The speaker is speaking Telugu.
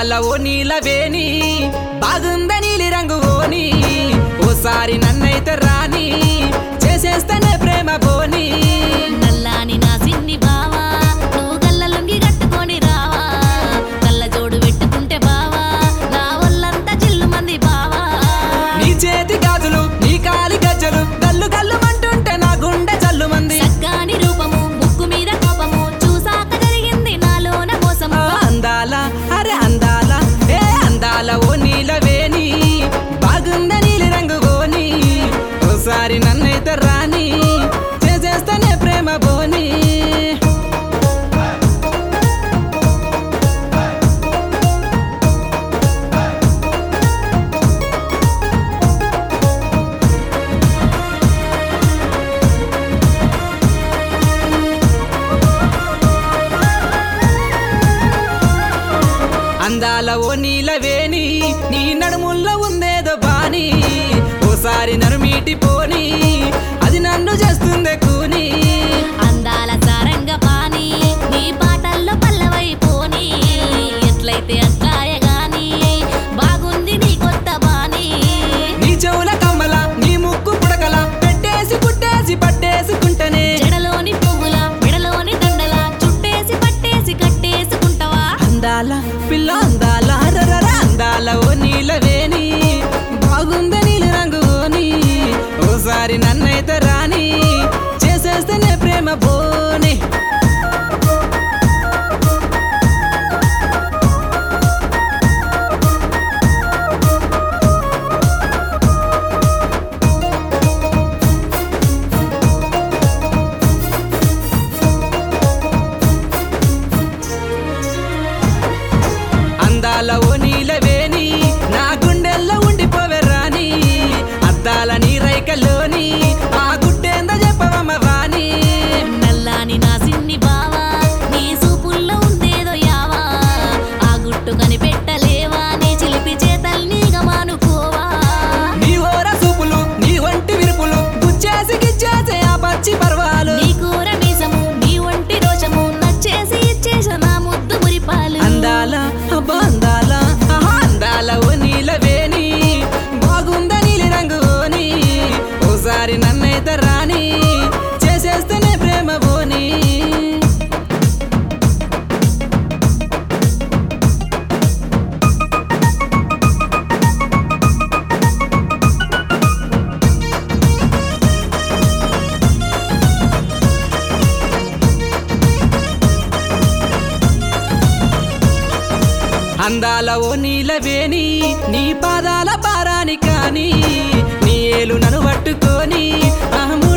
అందాల ఓ నీలవేణి బాగుంద నీలి రంగు ఓని ఓసారి నన్నైతే రాని చేసేస్తేనే ప్రేమ బోని నల్లాని నా సిన్ని బావా నువ్వు గల్ల లుంగి కట్టుకొని రావా కళ్ళ జోడు పెట్టుకుంటే బావా నా ఒళ్ళంతా చిల్లు మంది బావా నీ చేతి గాజులు నీ కాలి గజ్జలు గల్లు గల్లు మంటుంటే నా గుండె జల్లు మంది చక్కని రూపము ముక్కు మీద కోపము చూసాక జరిగింది నాలోన మోసము అందాల అరే అందాల ఏ అందాల ఓ నీలవేణి బాగుంద నీలి రంగు ఓని ఓసారి నన్నైతే రాని చేసేస్తేనే ప్రేమ బోని అందాల ఓ నీలవేణి నీ నడుముల్లో ఉందేదో బాని ఓసారి నరుమీటి పోని అది నన్ను చేస్తుందే కూని అందాల సారంగ పాని నీ పాటల్లో పల్లవైపోని ఎట్లయితే అట్లాయ గాని బాగుంది నీ కొత్త బాని నీ చెవుల కమ్మల నీ ముక్కు పుడకల పెట్టేసి పుట్టేసి పట్టేసుకుంటనే జడలోని పువ్వుల మెడలోని దండల చుట్టేసి పట్టేసి కట్టేసుకుంటావా అందాల పిల్ల అందాల రరర అందాల ఓ నీలవేణి బాగుంద నీలి రంగు ఓని ఓసారి నన్నైతే రాని చేసేస్తేనే ప్రేమ బోని అందాల ఓ నీలవేణి నా గుండెల్లో ఉండిపోవే రాని అద్దాల నీ రైకల్లోని ఆ గుట్టేంద చెప్పవమ్మ వాణి నల్లాని నా సిన్ని బావా నీ సూపుల్లో ఉందేదో యావా ఆ గుట్టు కనిపెట్టలేవా నీ చిలిపి చేతల్ని గమానుకోవా నీ ఓర సూపులు నీ ఒంటి విరుపులు గుచ్చేసి గిచ్చేసే ఆ పచ్చి పర్వాలు నీ కూర మీసము నీ ఒంటి రోషము నచ్చేసి ఇచ్చేస నా ముద్దు మురిపాలు అందాల అబ్బా అందాల ఆహా అందాల ఓ నీలవేణి బాగుంద నీలి రంగు ఓని ఓసారి నన్నైతే రాని చేసేస్తేనే ప్రేమ బోని అందాల ఓ నీలవేణి నీ పాదాల పారాని కాని నీ ఏలు నన్ను పట్టుకొని అహము